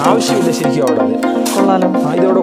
ആവശ്യമില്ല ശരിക്കും അവിടെ അത് കൊള്ളാലോ ആ, ഇതവിടെ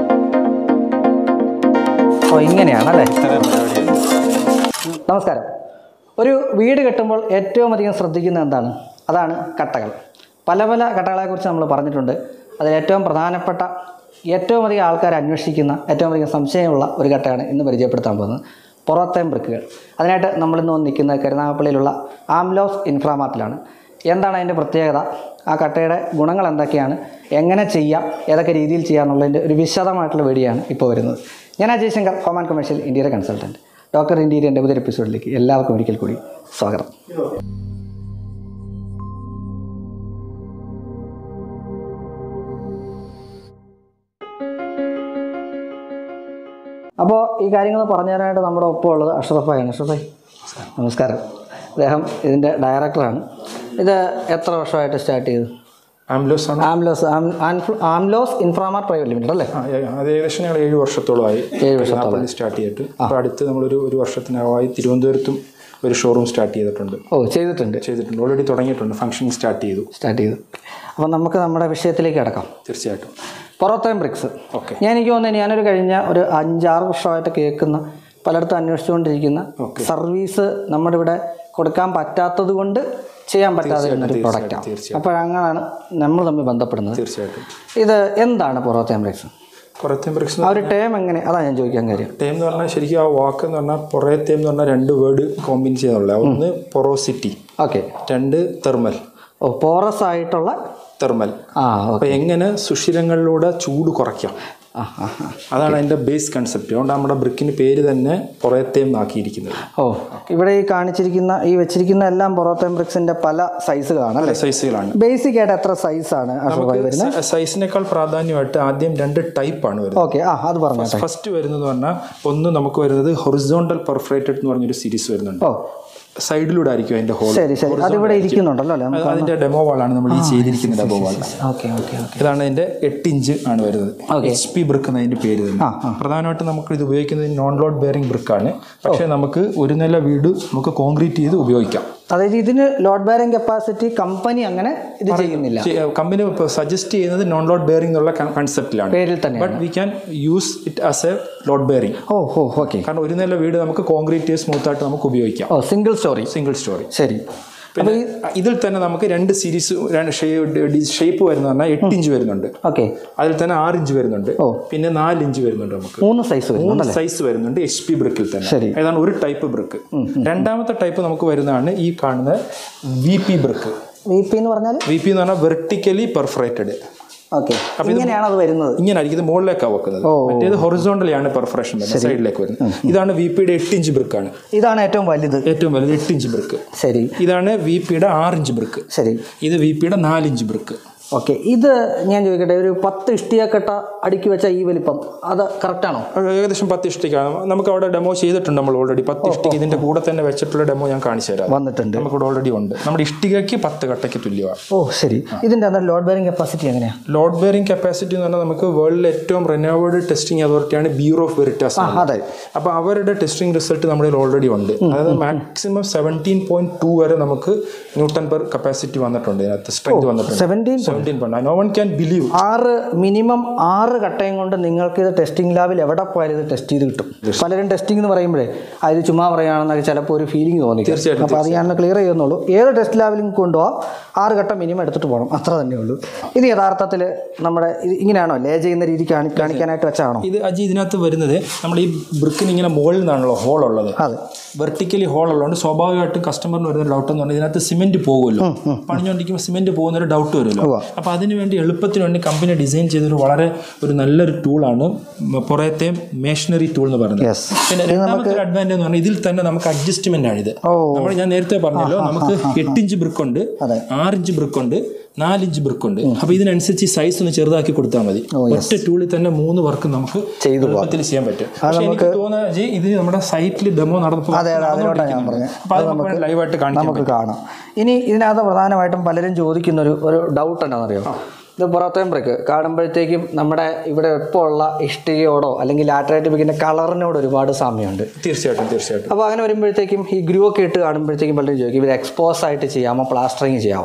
ഓ ഇങ്ങനെയാണല്ലേ നമസ്കാരം ഒരു വീട് കെട്ടുമ്പോൾ ഏറ്റവും അധികം ശ്രദ്ധിക്കുന്നത് എന്താണ് അതാണ് കട്ടകൾ പല പല കട്ടകളെക്കുറിച്ച് നമ്മൾ പറഞ്ഞിട്ടുണ്ട് അതിൽ ഏറ്റവും പ്രധാനപ്പെട്ട ഏറ്റവും അധികം ആൾക്കാർ അന്വേഷിക്കുന്ന ഏറ്റവും അധികം സംശയമുള്ള ഒരു കട്ടയാണ് ഇന്ന് പരിചയപ്പെടുത്താൻ പോകുന്നത് പുറത്തേം ബ്രിക്കുകൾ അതിനായിട്ട് നമ്മളിന്ന് വന്ന് നിൽക്കുന്നത് കരുനാഗപ്പള്ളിയിലുള്ള ആംലോസ് ഇൻഫ്രാമാർട്ടിലാണ് എന്താണ് അതിൻ്റെ പ്രത്യേകത ആ കട്ടയുടെ ഗുണങ്ങൾ എന്തൊക്കെയാണ് എങ്ങനെ ചെയ്യാം ഏതൊക്കെ രീതിയിൽ ചെയ്യാം എന്നുള്ളതിൻ്റെ ഒരു വിശദമായിട്ടുള്ള വീഡിയോയാണ് ഇപ്പോൾ വരുന്നത് ഞാൻ Ajay Shankar home and commercial ഇന്ത്യയുടെ കൺസൾട്ടൻറ്റ് ഡോക്ടർ ഇന്ത്യയുടെ പുതിയ എപ്പിസോഡിലേക്ക് എല്ലാവർക്കും ഒരിക്കൽ കൂടി സ്വാഗതം അപ്പോൾ ഈ കാര്യങ്ങൾ പറഞ്ഞു തരാനായിട്ട് നമ്മുടെ ഒപ്പം ഉള്ളത് അഷ്റഫ് ഭായാണ് അഷ്റഫ് ഭായ് നമസ്കാരം അദ്ദേഹം ഇതിൻ്റെ ഡയറക്ടറാണ് ഇത് എത്ര വർഷമായിട്ട് സ്റ്റാർട്ട് ചെയ്തു ആംബുലൻസ് ആണ് ആംലോസ് ആം- ആൻഫ്ല- ആംലോസ് ഇൻഫ്രാമാർ പ്രൈവറ്റ് ലിമിറ്റഡ് അല്ലേ ആ, ഏ- അത് ഏകദേശം ഞങ്ങൾ ഏഴ് വർഷത്തോളമായി ഏഴ് കരുനാഗപ്പള്ളി സ്റ്റാർട്ട് ചെയ്തിട്ട് അപ്പോൾ അടുത്ത് നമ്മളൊരു ഒരു വർഷത്തിനകമായി തിരുവനന്തപുരത്തും ഒരു ഷോറൂം സ്റ്റാർട്ട് ചെയ്തിട്ടുണ്ട് ഓ ചെയ്തിട്ടുണ്ട് ചെയ്തിട്ടുണ്ട് ഓൾറെഡി തുടങ്ങിയിട്ടുണ്ട് ഫംഗ്ഷൻ സ്റ്റാർട്ട് ചെയ്തു സ്റ്റാർട്ട് ചെയ്തു അപ്പോൾ നമുക്ക് നമ്മുടെ വിഷയത്തിലേക്ക് കിടക്കാം തീർച്ചയായിട്ടും പൊറോത്തയും ബ്രിക്സ് ഓക്കെ ഞാൻ എനിക്ക് തോന്നുന്നു ഞാനൊരു കഴിഞ്ഞ ഒരു അഞ്ചാറ് വർഷമായിട്ട് കേൾക്കുന്ന പലയിടത്തും അന്വേഷിച്ചുകൊണ്ടിരിക്കുന്ന സർവീസ് നമ്മുടെ ഇവിടെ കൊടുക്കാൻ പറ്റാത്തത് കൊണ്ട് ചെയ്യാൻ പറ്റാതെ ഒരു പ്രൊഡക്റ്റാണ് തീർച്ചയായും. അപ്പോഴങ്ങനെയാണ് നമ്മൾ തമ്മിൽ ബന്ധപ്പെടുന്നത് തീർച്ചയായിട്ടും ഇത് എന്താണ് പൊറോത്തയും ബ്രിക്സ് പുറത്തെ ബ്രിക്സ് ആ ഒരു ടേം എങ്ങനെ അതാ ഞാൻ ചോദിക്കാൻ കാര്യം ടേം എന്ന് പറഞ്ഞാൽ ശരിക്കും ആ വാക്ക് എന്ന് പറഞ്ഞാൽ പുറത്തേം എന്ന് പറഞ്ഞാൽ രണ്ട് വേർഡ് കോമ്പിൻ ചെയ്യുന്നുള്ള ഒന്ന് പൊറോസിറ്റി ഓക്കെ രണ്ട് തെർമൽ ഓ പോറസ് ആയിട്ടുള്ള തെർമൽ ആ ഓ അപ്പോൾ എങ്ങനെ സുഷിരങ്ങളിലൂടെ ചൂട് കുറയ്ക്കാം ആ ആ ആ. അതാണ് അതിൻ്റെ ബേസ് കൺസെപ്റ്റ് അതുകൊണ്ട് നമ്മുടെ ബ്രിക്കിന് പേര് തന്നെ പുറത്തേം ആക്കിയിരിക്കുന്നത് ഓ ഇവിടെ ഈ കാണിച്ചിരിക്കുന്ന ഈ വെച്ചിരിക്കുന്ന എല്ലാം പൊറോത്തയും ബ്രിക്സിന്റെ പല സൈസുകളാണ് അല്ലേ പല സൈസുകളാണ് ബേസിക് ആയിട്ട് എത്ര സൈസാണ് അശോക് വരുന്നത് സ- സൈസിനേക്കാൾ പ്രാധാന്യമായിട്ട് ആദ്യം രണ്ട് ടൈപ്പാണ് വരുന്നത് ഓക്കെ ആ അത് പറഞ്ഞോട്ടെ ഫസ്റ്റ് വരുന്നത് പറഞ്ഞാൽ ഒന്ന് നമുക്ക് വരുന്നത് ഹൊറിസോണ്ടൽ പെർഫറേറ്റഡ് എന്ന് പറഞ്ഞൊരു സീരീസ് വരുന്നുണ്ട് ഓ സൈഡിലൂടെ ആയിരിക്കും അതിന്റെ ഹോൾ ശരി ശരി അതിവിടെ ഇരിക്കുന്നുണ്ടല്ലോ അല്ലേ അത് അതിന്റെ ഡെമോ വാളാണ് നമ്മൾ ഈ ചെയ്തിരിക്കുന്ന demo wall okay okay okay ഇതാണ് അതിന്റെ എട്ട് ഇഞ്ച് ആണ് വരുന്നത് Okay. എച്ച് പി ബ്രിക്ക് എന്നതിന്റെ പേര് തന്നെ പ്രധാനമായിട്ടും നമുക്ക് ഇത് ഉപയോഗിക്കുന്നത് നോൺ ലോഡ് ബെയറിംഗ് ബ്രിക്കാണ് പക്ഷേ നമുക്ക് ഒരു നില വീട് നമുക്ക് കോൺക്രീറ്റ് ചെയ്ത് ഉപയോഗിക്കാം അതായത് ഇതിന് ലോഡ് ബെയറിംഗ് കപ്പാസിറ്റി കമ്പനി അങ്ങനെ ഇത് ചെയ്യുന്നില്ല കമ്പനി സജസ്റ്റ് ചെയ്യുന്നത് നോൺ ലോഡ് ബെയറിംഗ് എന്നുള്ള കൺസെപ്റ്റിലാണ് പേരിൽ തന്നെ but we can use it as a load bearing ഓ ഓ ഓക്കെ കാരണം ഒരു നില വീട് നമുക്ക് കോൺക്രീറ്റ് സ്മൂത്ത് ആയിട്ട് നമുക്ക് ഉപയോഗിക്കാം ഓ സിംഗിൾ സ്റ്റോറി സിംഗിൾ സ്റ്റോറി ശരി പിന്നെ ഇതിൽ തന്നെ നമുക്ക് രണ്ട് സീരീസ് രണ്ട് ഷേപ്പ് വരുന്ന പറഞ്ഞാൽ എട്ട് ഇഞ്ച് വരുന്നുണ്ട് ഓക്കെ അതിൽ തന്നെ ആറ് ഇഞ്ച് വരുന്നുണ്ട് ഓ. പിന്നെ നാല് ഇഞ്ച് വരുന്നുണ്ട് നമുക്ക് മൂന്ന് സൈസ് വരും മൂന്ന് സൈസ് വരുന്നുണ്ട് എച്ച് പി ബ്രിക്കിൽ തന്നെ ശരി. ഏതാണ് ഒരു ടൈപ്പ് ബ്രിക്ക് രണ്ടാമത്തെ ടൈപ്പ് നമുക്ക് വരുന്നതാണ് ഈ കാണുന്ന V P brick V P എന്ന് പറഞ്ഞാൽ വി പി എന്ന് പറഞ്ഞാൽ വെർട്ടിക്കലി പെർഫറേറ്റഡ് ഓക്കെ ഇങ്ങനെയാണ് അത് വരുന്നത് ഇങ്ങനെ ആയിരിക്കും ഇത് മുകളിലേക്കാണ് വെക്കുന്നത് മറ്റേത് ഹൊറിസോണ്ടലിയാണ് പെർഫറേഷൻ വരുന്നത് സൈഡിലേക്ക് വരുന്നത് ഇതാണ് വി പിയുടെ എട്ട് ഇഞ്ച് ബ്രിക്കാണ് ഇതാണ് ഏറ്റവും വലുത് ഏറ്റവും വലുത് എട്ട് ഇഞ്ച് ബ്രിക്ക് ശരി ഇതാണ് വി പിയുടെ ആറ് ഇഞ്ച് ബ്രിക്ക് ശരി ഇത് വി പിയുടെ നാല് ഇഞ്ച് ബ്രിക്ക് ഓക്കെ ഇത് ഞാൻ ചോദിക്കട്ടെ ഒരു പത്ത് ഇഷ്ടിയക്കട്ട അടുക്കി വെച്ച ഈ വലിപ്പം അത് കറക്റ്റാണോ ഏകദേശം പത്ത് ഇഷ്ടിക്കാണ് നമുക്ക് അവിടെ ഡെമോ ചെയ്തിട്ടുണ്ട് നമ്മൾ ഓൾറെഡി പത്ത് ഇഷ്ടിക ഇതിന്റെ കൂടെ തന്നെ വെച്ചിട്ടുള്ള ഡെമോ ഞാൻ കാണിച്ചു തരാം വന്നിട്ടുണ്ട് നമുക്കിവിടെ ഓൾറെഡി ഉണ്ട് നമ്മുടെ ഇഷ്ടികയ്ക്ക് പത്ത് കട്ടയ്ക്ക് തുല്യമാണ് ഓ ശരി ഇതിൻ്റെ അന്നേരം ലോഡ് ബെയറിംഗ് കപ്പാസിറ്റി എങ്ങനെയാണ് ലോഡ് ബെയറിംഗ് കപ്പാസിറ്റി എന്ന് പറഞ്ഞാൽ നമുക്ക് വേൾഡിലെ ഏറ്റവും റിനോവേഡ് ടെസ്റ്റിംഗ് അതോറിറ്റിയാണ് ബ്യൂറോ ഓഫ് വെറിറ്റാസ് അതെ അപ്പോൾ അവരുടെ ടെസ്റ്റിംഗ് റിസൾട്ട് നമ്മുടെ ഓൾറെഡി ഉണ്ട് അതായത് മാക്സിമം സെവൻറ്റീൻ പോയിന്റ് ടു വരെ നമുക്ക് ന്യൂട്ടൺ പെർ കപ്പാസിറ്റി വന്നിട്ടുണ്ട് ഇതിനകത്ത് സ്ട്രെങ്ത് വന്നിട്ടുണ്ട് seventeen seventeen point no one can believe ആറ് മിനിമം ആറ് കട്ടയും കൊണ്ട് നിങ്ങൾക്ക് ഇത് ടെസ്റ്റിംഗ് ലാബിൽ എവിടെ പോയാലും ഇത് ടെസ്റ്റ് ചെയ്ത് കിട്ടും പലരും ടെസ്റ്റിംഗ് എന്ന് പറയുമ്പോഴേ ആ ഇത് ചുമ്മാ പറയുകയാണെന്നൊക്കെ ചിലപ്പോൾ ഒരു ഫീലിംഗ് തോന്നി തീർച്ചയായിട്ടും, അപ്പോൾ അത് ഞാൻ ക്ലിയർ ചെയ്യുന്നുള്ളൂ ഏത് ടെസ്റ്റ് ലാബിലും കൊണ്ടുപോകാം ആറ് ഘട്ടം മിനിമം എടുത്തിട്ട് പോകണം അത്ര തന്നെ ഉള്ളൂ ഇത് യഥാർത്ഥത്തിൽ നമ്മുടെ ഇത് ഇങ്ങനെയാണോ ലേ ചെയ്യുന്ന രീതി കാണി കാണിക്കാനായിട്ട് വെച്ചാണോ ഇത് അജി ഇതിനകത്ത് വരുന്നത് നമ്മൾ ഈ ബ്രിക്കിന് ഇങ്ങനെ മുകളിൽ നിന്നാണല്ലോ ഹോൾ ഉള്ളത് അതെ വെർട്ടിക്കലി ഹോൾ ഉള്ളതുകൊണ്ട് സ്വാഭാവികമായിട്ടും കസ്റ്റമറിന് വരുന്ന ഡൗട്ട് എന്ന് പറഞ്ഞാൽ ഇതിനകത്ത് സിമെന്റ് പോകുമല്ലോ പണിഞ്ഞുകൊണ്ടിരിക്കുമ്പോൾ സിമെന്റ് പോകുന്ന ഒരു ഡൗട്ട് വരുമല്ലോ ഉവ്വ. അപ്പോൾ അതിന് വേണ്ടി എളുപ്പത്തിന് വേണ്ടി കമ്പനി ഡിസൈൻ ചെയ്തൊരു വളരെ ഒരു നല്ലൊരു ടൂളാണ് പുറത്തെ മേഷനറി ടൂൾ എന്ന് പറയുന്നത് യെസ് പിന്നെ രണ്ടാമത്തെ ഒരു അഡ്വാൻറ്റേജ് എന്ന് പറഞ്ഞാൽ ഇതിൽ തന്നെ നമുക്ക് അഡ്ജസ്റ്റ്മെന്റ് ആണ് ഇത് ഓ നമ്മൾ ഞാൻ നേരത്തെ പറഞ്ഞല്ലോ നമുക്ക് എട്ട് ഇഞ്ച് ബ്രിക്ക് ഉണ്ട് അതെ. ആറ് ഇഞ്ച് ബ്രിക്ക് ഉണ്ട് നാല് ഇഞ്ച് ബ്രിക്ക് ഉണ്ട് അപ്പൊ ഇതിനനുസരിച്ച് സൈസ് ഒന്ന് ചെറുതാക്കി കൊടുത്താൽ മതി ഒറ്റ ടൂളിൽ തന്നെ മൂന്ന് വർക്ക് നമുക്ക് ചെയ്തു പോകാം. എളുപ്പത്തിൽ ചെയ്യാൻ പറ്റും പക്ഷേ എനിക്ക് തോന്നുന്നത് ജി ഇത് നമ്മുടെ സൈറ്റിൽ ഡെമോ നടന്നപ്പോൾ അതെ അതെ അതിലോട്ടാണ് ഞാൻ പറഞ്ഞത് അപ്പൊ അത് നമുക്ക് ലൈവായിട്ട് കാണിക്കാം നമുക്ക് കാണാം ഇനി ഇതിനകത്ത് പ്രധാനമായിട്ടും പലരും ചോദിക്കുന്ന ഒരു ഒരു ഡൗട്ട് എന്താണെന്നറിയോ ഇത് പുറത്തേം ബ്രേക്ക് കാണുമ്പോഴത്തേക്കും നമ്മുടെ ഇവിടെ ഇപ്പോൾ ഉള്ള ഇഷ്ടികയോടോ അല്ലെങ്കിൽ ലാറ്ററൈറ്റ് പിക്കിൻ്റെ കളറിനോട് ഒരുപാട് സാമ്യമുണ്ട് തീർച്ചയായിട്ടും തീർച്ചയായിട്ടും അപ്പോൾ അങ്ങനെ വരുമ്പോഴത്തേക്കും ഈ ഗ്രൂ ഒക്കെ ഇട്ട് കാണുമ്പോഴത്തേക്കും പലരും ചോദിക്കും ഇത് എക്സ്പോസ് ആയിട്ട് ചെയ്യാമോ പ്ലാസ്റ്ററിങ് ചെയ്യാമോ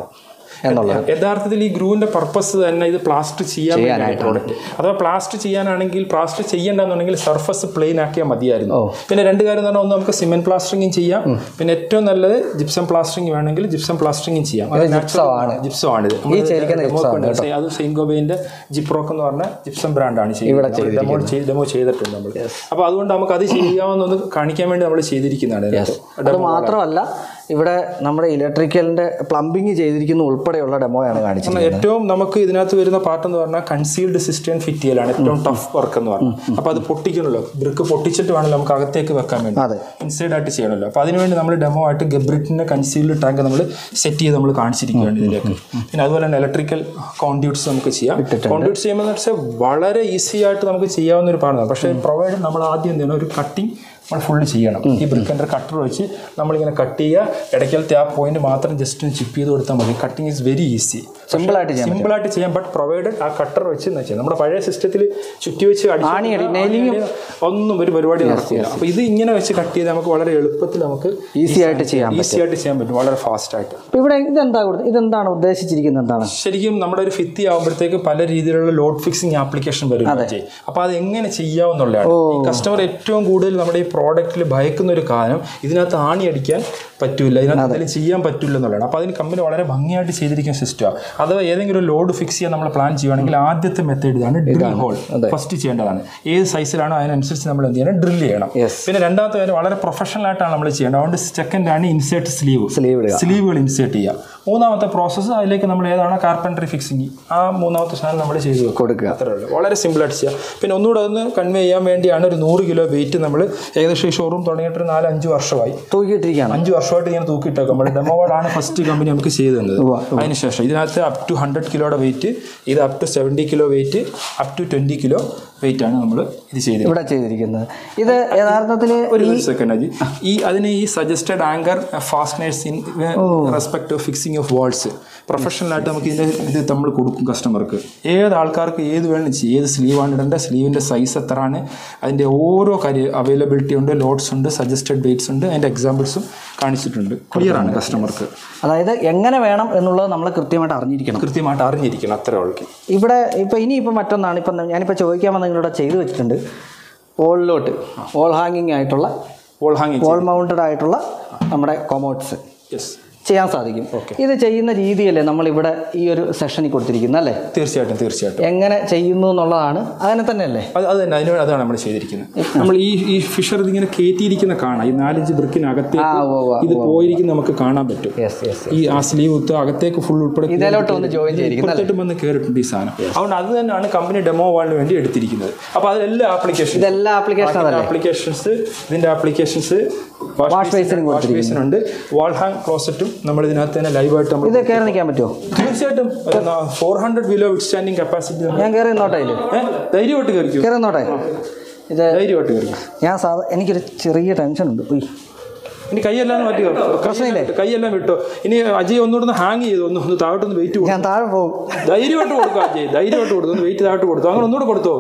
എന്നുള്ളത് യഥാർത്ഥത്തിൽ ഈ ഗ്രൂവിന്റെ പർപ്പസ് തന്നെ ഇത് പ്ലാസ്റ്റർ ചെയ്യാൻ വേണ്ടിയാണ് പ്രോഡക്റ്റ് അഥവാ പ്ലാസ്റ്റർ ചെയ്യാനാണെങ്കിൽ പ്ലാസ്റ്റർ ചെയ്യേണ്ടെന്നുണ്ടെങ്കിൽ സർഫസ് പ്ലെയിൻ ആക്കിയാൽ മതിയായിരുന്നു പിന്നെ രണ്ട് കാര്യം എന്ന് പറഞ്ഞാൽ ഒന്ന് നമുക്ക് സിമെന്റ് പ്ലാസ്റ്ററിംഗും ചെയ്യാം പിന്നെ ഏറ്റവും നല്ലത് ജിപ്സം പ്ലാസ്റ്ററിംഗ് വേണമെങ്കിൽ ജിപ്സം പ്ലാസ്റ്ററിംഗും ചെയ്യാം അത് ജിപ്സമാണ് ജിപ്സം ആണിത് ഈ ചേരിക്കുന്ന നമ്മൾ അത് സെയിൻഗോബൈന്റെ ജിപ്രോക്ക് എന്ന് പറഞ്ഞ ജിപ്സം ബ്രാൻഡാണ് ചെയ്യുന്നത് ഡെമോ ഡെമോ ചെയ്തിട്ടുണ്ട് നമ്മൾ അപ്പോൾ അതുകൊണ്ട് നമുക്ക് അത് ചെയ്യാമെന്നൊന്ന് കാണിക്കാൻ വേണ്ടി നമ്മൾ ചെയ്തിരിക്കുന്നതാണ് ഇതിനകത്ത്. അത് മാത്രമല്ല ഇവിടെ നമ്മുടെ ഇലക്ട്രിക്കലിന്റെ പ്ലംബിങ് ചെയ്തിരിക്കുന്ന ഉൾപ്പെടെയുള്ള ഡെമോയാണ് കാണിച്ചത് ഏറ്റവും നമുക്ക് ഇതിനകത്ത് വരുന്ന പാർട്ട് എന്ന് പറഞ്ഞാൽ കൺസീൽഡ് സിസ്റ്റം ഫിറ്റ് ചെയ്യലാണ് ഏറ്റവും ടഫ് വർക്ക് എന്ന് പറഞ്ഞാൽ അപ്പൊ അത് പൊട്ടിക്കണല്ലോ ബ്രിക്ക് പൊട്ടിച്ചിട്ട് വേണമല്ലോ നമുക്ക് അകത്തേക്ക് വെക്കാൻ വേണ്ടി അതെ ഇൻസൈഡ് ആയിട്ട് ചെയ്യണമല്ലോ അപ്പൊ അതിനുവേണ്ടി നമ്മൾ ഡെമോ ആയിട്ട് ഗബ്രിറ്റിന്റെ കൺസീൽഡ് ടാങ്ക് നമ്മൾ സെറ്റ് ചെയ്ത് നമ്മൾ കാണിച്ചിരിക്കുകയാണ് ഇതിലേക്ക് പിന്നെ അതുപോലെ തന്നെ ഇലക്ട്രിക്കൽ കോൺഡ്യൂട്ട്സ് നമുക്ക് ചെയ്യാം കോൺഡ്യൂട്ട്സ് ചെയ്യുമ്പോൾ എന്ന് വെച്ചാൽ വളരെ ഈസി ആയിട്ട് നമുക്ക് ചെയ്യാവുന്ന ഒരു പാടാണ് പക്ഷേ പ്രൊവൈഡ് നമ്മൾ ആദ്യം എന്ത് ചെയ്യണം ഒരു കട്ടിങ് നമ്മൾ ഫുള്ള് ചെയ്യണം ഈ ബ്രിക്കൻ്റെ കട്ടർ വെച്ച് നമ്മളിങ്ങനെ കട്ട് ചെയ്യുക ഇടയ്ക്കലത്തെ ആ പോയിന്റ് മാത്രം ജസ്റ്റ് ഒന്ന് ചിപ്പ് ചെയ്ത് കൊടുത്താൽ മതി cutting is very easy simple ആയിട്ട് ചെയ്യാം സിമ്പിൾ ആയിട്ട് ചെയ്യാം ബട്ട് പ്രൊവൈഡഡ് ആ കട്ടർ വെച്ച് എന്ന് വെച്ചാൽ നമ്മുടെ പഴയ സിസ്റ്റത്തിൽ ചുറ്റി വെച്ച് അടിച്ച് ആണിയടി, ആണിയടി ഒന്നും ഒരു പരിപാടി നടക്കില്ല അപ്പോൾ ഇത് ഇങ്ങനെ വെച്ച് കട്ട് ചെയ്ത് നമുക്ക് വളരെ എളുപ്പത്തിൽ നമുക്ക് ഈസി ആയിട്ട് ചെയ്യാം ഈസി ആയിട്ട് ചെയ്യാൻ പറ്റും വളരെ ഫാസ്റ്റ് ആയിട്ട് അപ്പൊ ഇവിടെ ഇതെന്താ കൊടുത്തത് ഇതെന്താണ് ഉദ്ദേശിച്ചിരിക്കുന്നത് എന്താണ് ശരിക്കും നമ്മുടെ ഒരു ഫിത്തി ആകുമ്പോഴത്തേക്ക് പല രീതിയിലുള്ള ലോഡ് ഫിക്സിംഗ് ആപ്ലിക്കേഷൻ വരും അപ്പോൾ അത് എങ്ങനെ ചെയ്യാവുന്നുള്ളതാണ് ഈ കസ്റ്റമർ ഏറ്റവും കൂടുതൽ നമ്മുടെ ഈ പ്രോഡക്റ്റിൽ ഭയക്കുന്ന ഒരു കാര്യം ഇതിനകത്ത് ആണി അടിക്കാൻ പറ്റൂല ഇതിനകത്ത് എന്തെങ്കിലും ചെയ്യാൻ പറ്റില്ല എന്നുള്ളതാണ് അപ്പോൾ അതിന് കമ്പനി വളരെ ഭംഗിയായിട്ട് ചെയ്തിരിക്കുന്ന സിസ്റ്റമാണ് അഥവാ ഏതെങ്കിലും ഒരു ലോഡ് ഫിക്സ് ചെയ്യാൻ നമ്മൾ പ്ലാൻ ചെയ്യുകയാണെങ്കിൽ ആദ്യത്തെ മെത്തേഡ് ഇതാണ് ഡ്രിൽ ഹോൾ ഫസ്റ്റ് ചെയ്യേണ്ടതാണ് ഏത് സൈസിലാണോ അതിനനുസരിച്ച് നമ്മൾ എന്ത് ചെയ്യണം ഡ്രിൽ ചെയ്യണം Yes. പിന്നെ രണ്ടാമത്തെ കാര്യം വളരെ പ്രൊഫഷണൽ ആയിട്ടാണ് നമ്മൾ ചെയ്യേണ്ടത് അതുകൊണ്ട് സെക്കൻഡ് ആണ് ഇൻസേർട്ട് സ്ലീവ് സ്ലീവ് ഇടുക സ്ലീവുകൾ ഇൻസേർട്ട് ചെയ്യുക മൂന്നാമത്തെ പ്രോസസ്സ് അതിലേക്ക് നമ്മൾ ഏതാണോ കാർപ്പൻട്രി ഫിക്സിങ് ആ മൂന്നാമത്തെ സാധനം നമ്മൾ ചെയ്തു വെക്കും കൊടുക്കുക അത്രേ ഉള്ളൂ വളരെ സിമ്പിളായിട്ട് ചെയ്യാം പിന്നെ ഒന്നുകൂടെ ഒന്ന് കൺവേ ചെയ്യാൻ വേണ്ടിയാണ് ഒരു നൂറ് കിലോ വെയിറ്റ് നമ്മൾ ഏകദേശം ഈ ഷോറൂം തുടങ്ങിയിട്ട് ഒരു നാല് അഞ്ച് വർഷമായി തൂക്കിയിട്ടിരിക്കുകയാണ് അഞ്ച് വർഷമായിട്ട് ഇങ്ങനെ തൂക്കിയിട്ടേക്കും നമ്മുടെ ഡെമോവാർഡാണ് ഫസ്റ്റ് കമ്പനി നമുക്ക് ചെയ്തു തന്നത് ഉവ്വ, അതിനുശേഷം ഇതിനകത്ത് അപ് ടു ഹൺഡ്രഡ് കിലോയുടെ വെയിറ്റ് ഇത് up to seventy kilo weight up to twenty kilo weight ആണ് നമ്മൾ ഇത് ചെയ്തത് ഇവിടെ ചെയ്തിരിക്കുന്നത് ഇത് യഥാർത്ഥത്തിൽ ഒരു സെക്കൻഡ് അജി ഈ അതിന് ഈ suggested anchor fasteners in respect of fixing of walls പ്രൊഫഷണലായിട്ട് നമുക്ക് ഇതിൻ്റെ ഇത് നമ്മൾ കൊടുക്കും കസ്റ്റമർക്ക് ഏത് ആൾക്കാർക്ക് ഏത് വേണം ചെയ്യും ഏത് സ്ലീവാണ് ഇടേണ്ടത് സ്ലീവിൻ്റെ സൈസ് എത്രയാണ് അതിൻ്റെ ഓരോ കാര്യം അവൈലബിലിറ്റി ഉണ്ട് ലോഡ്സ് ഉണ്ട് സജസ്റ്റഡ് വെയിറ്റ്സ് ഉണ്ട് അതിൻ്റെ എക്സാമ്പിൾസും കാണിച്ചിട്ടുണ്ട് ക്ലിയർ ആണ് കസ്റ്റമർക്ക് അതായത് എങ്ങനെ വേണം എന്നുള്ളത് നമ്മൾ കൃത്യമായിട്ട് അറിഞ്ഞിരിക്കണം കൃത്യമായിട്ട് അറിഞ്ഞിരിക്കണം അത്ര ഉള്ളു ഇവിടെ ഇപ്പോൾ ഇനിയിപ്പോൾ മറ്റൊന്നാണ് ഇപ്പം ഞാനിപ്പോൾ ചോദിക്കാൻ വന്ന നിങ്ങളിവിടെ ചെയ്തു വെച്ചിട്ടുണ്ട് വോളിലോട്ട് വോൾ ഹാങ്ങിങ് ആയിട്ടുള്ള വോൾ ഹാങ്ങിങ് വോൾ മൗണ്ടഡ് ആയിട്ടുള്ള നമ്മുടെ കൊമോട്ട്സ് യെസ് ചെയ്യാൻ സാധിക്കും ഇത് ചെയ്യുന്ന രീതിയല്ലേ നമ്മളിവിടെ ഈ ഒരു സെഷനിൽ കൊടുത്തിരിക്കുന്നത് അല്ലേ തീർച്ചയായിട്ടും തീർച്ചയായിട്ടും എങ്ങനെ ചെയ്യുന്നു എന്നുള്ളതാണ് അങ്ങനെ തന്നെയല്ലേ അത് അത് തന്നെ അതിന് അതാണ് നമ്മൾ ചെയ്തിരിക്കുന്നത് നമ്മൾ ഈ ഈ ഫിഷർ ഇതിങ്ങനെ കയറ്റിയിരിക്കുന്ന കാണാം ഈ നാലഞ്ച് ബ്രിക്കിനകത്തേക്ക് ആ ഉവ്വ് ഉവ്വ് ഇത് പോയിരിക്കുന്ന നമുക്ക് കാണാൻ പറ്റും യെസ് യെസ് ഈ ആ സ്ലീവ് കുത്ത് അകത്തേക്ക് ഫുൾ ഉൾപ്പെടെ ഇതിലോട്ട് ഒന്ന് ജോയിൻ ചെയ്തിരിക്കുന്നത് ഇപ്പുറത്തോട്ട് വന്ന് കയറിയിട്ടുണ്ട് ഈ സാധനം അതുകൊണ്ട് അത് തന്നെയാണ് കമ്പനി ഡെമോ വാളിന് വേണ്ടി എടുത്തിരിക്കുന്നത് അപ്പോൾ അതിലെല്ലാ ആപ്ലിക്കേഷൻ ഇതെല്ലാം ആപ്ലിക്കേഷൻ അതല്ലേ ആപ്ലിക്കേഷൻസ് ഇതിന്റെ ആപ്ലിക്കേഷൻസ് വാഷ് ബേസിനും വാഷ് ബേസിൻ ഉണ്ട് വാൾ ഹാങ് ക്ലോസറ്റും നമ്മൾ ഇതിനകത്ത് തന്നെ ലൈവായിട്ട് നമ്മൾ ഇത് കയറി നിൽക്കാൻ പറ്റുമോ തീർച്ചയായിട്ടും four hundred kilo with standing capacity ഞാൻ കയറി നിന്നോട്ടെ ഇതിൽ ധൈര്യമായിട്ട് കയറിക്കും കയറി നിന്നോട്ടെ ഇത് ധൈര്യമായിട്ട് കയറിക്കും ഞാൻ സാധാ എനിക്കൊരു ചെറിയ ടെൻഷൻ ഉണ്ട് ഉയ്. ഇനി കൈയെല്ലാം മാറ്റിയോ പ്രശ്നമില്ലേ? കൈയെല്ലാം വിട്ടോ ഇനി അജയ് ഒന്നുകൂടെ ഒന്ന് ഹാങ് ചെയ്തു ഒന്ന് ഒന്ന് താഴോട്ടൊന്ന് വെയിറ്റ് കൊടുക്കും ഞാൻ താഴെ പോകും ധൈര്യമായിട്ട് കൊടുക്കും അജയ് ധൈര്യമായിട്ട് കൊടുത്തു ഒന്ന് വെയിറ്റ് താഴോട്ട് കൊടുത്തു അങ്ങനെ ഒന്നുകൂടെ കൊടുത്തോ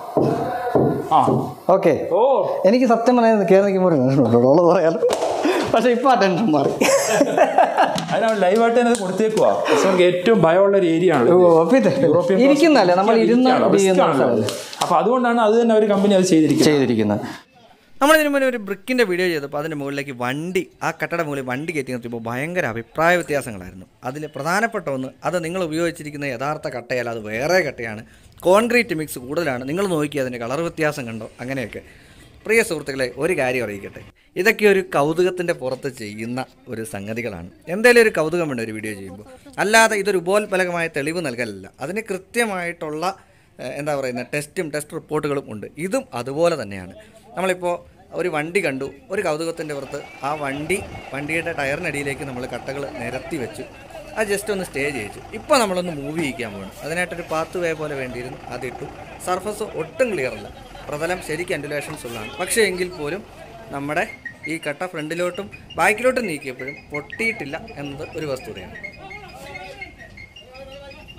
ആ ഓക്കെ ഓ എനിക്ക് സത്യം പറഞ്ഞാൽ കയറി നിൽക്കുമ്പോൾ ഒരു ടെൻഷൻ ഉണ്ട് ഉള്ളത് പറയാലോ പക്ഷേ ഇപ്പോൾ ആ ടെൻഷൻ മാറി അതിനാണ് ലൈവായിട്ട് തന്നെ അത് കൊടുത്തേക്കുവാ പക്ഷെ നമുക്ക് ഏറ്റവും ഭയമുള്ള ഒരു ഏരിയ ആണ് ഓ, പിന്നെ യൂറോപ്യൻ ഇരിക്കുന്നതല്ലേ നമ്മൾ ഇരുന്ന് ഇരിക്കുകയാണല്ലോ, ചെയ്യുന്ന risk ആണല്ലോ. അപ്പൊ അതുകൊണ്ടാണ് അത് തന്നെ ഒരു കമ്പനി അത് ചെയ്തിരിക്കുന്നത് ചെയ്തിരിക്കുന്നത് നമ്മളിതിനു മുന്നേ ഒരു ബ്രിക്കിൻ്റെ വീഡിയോ ചെയ്തപ്പോൾ അതിൻ്റെ മുകളിലേക്ക് വണ്ടി ആ കട്ടട മുകളിൽ വണ്ടി കയറ്റി നിർത്തിയപ്പോൾ ഭയങ്കര അഭിപ്രായ വ്യത്യാസങ്ങളായിരുന്നു അതിൽ പ്രധാനപ്പെട്ട ഒന്ന് അത് നിങ്ങൾ ഉപയോഗിച്ചിരിക്കുന്ന യഥാർത്ഥ കട്ടയല്ല അത് വേറെ കട്ടയാണ് കോൺക്രീറ്റ് മിക്സ് കൂടുതലാണ് നിങ്ങൾ നോക്കി അതിൻ്റെ കളർ വ്യത്യാസം കണ്ടോ അങ്ങനെയൊക്കെ പ്രിയ സുഹൃത്തുക്കളെ ഒരു കാര്യം അറിയിക്കട്ടെ ഇതൊക്കെ ഒരു കൗതുകത്തിൻ്റെ പുറത്ത് ചെയ്യുന്ന ഒരു സംഗതികളാണ് എന്തെങ്കിലും ഒരു കൗതുകം വേണ്ട ഒരു വീഡിയോ ചെയ്യുമ്പോൾ അല്ലാതെ ഇതൊരു ഉപോത്ഫലകമായ തെളിവ് നൽകലല്ല അതിന് കൃത്യമായിട്ടുള്ള ഏഹ്, എന്താ പറയുന്നത് ടെസ്റ്റും ടെസ്റ്റ് റിപ്പോർട്ടുകളും ഉണ്ട് ഇതും അതുപോലെ തന്നെയാണ് നമ്മളിപ്പോൾ ഒരു വണ്ടി കണ്ടു ഒരു കൗതുകത്തിൻ്റെ പുറത്ത് ആ വണ്ടി വണ്ടിയുടെ ടയറിനടിയിലേക്ക് നമ്മൾ കട്ടകൾ നിരത്തി വെച്ചു അത് ജസ്റ്റ് ഒന്ന് സ്റ്റേ ചെയ്യിച്ചു ഇപ്പോൾ നമ്മളൊന്ന് മൂവ് ചെയ്യിക്കാൻ പോകണം അതിനായിട്ടൊരു പാത്ത് വേ പോലെ വേണ്ടിയിരുന്നു അതിട്ടു സർഫസ് ഒട്ടും ക്ലിയർ അല്ല പ്രതലം ശരിക്കും അൻഡുലേഷൻസ് ഉള്ളതാണ് പക്ഷേ എങ്കിൽ പോലും നമ്മുടെ ഈ കട്ട ഫ്രണ്ടിലോട്ടും ബാക്കിലോട്ടും നീക്കിയപ്പോഴും പൊട്ടിയിട്ടില്ല എന്നത് ഒരു വസ്തുതയാണ്